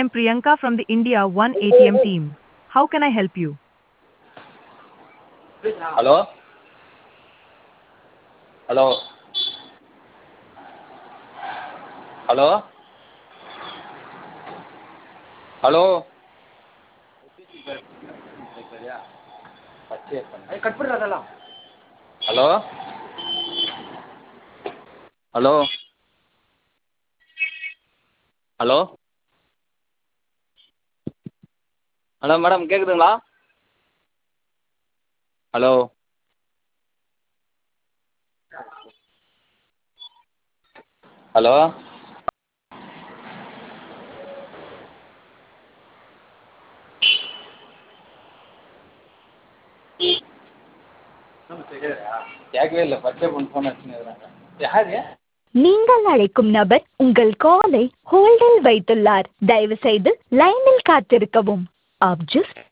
I'm Priyanka from the India One ATM team. How can I help you? Hello hello hello hello cut ಬಿಡ್ರಿ ಅದೆಲ್ಲ hello hello hello hello madam கேட்குதுங்களா hello hello கேட்கவே இல்லை பச்சை பொண்ணு phone வச்சுன்னு யாரு நீங்கள் அழைக்கும் நபர் உங்கள் காலை ஹோல்டில் வைத்துள்ளார் தயவுசெய்து லைனில் காத்திருக்கவும் आप जिस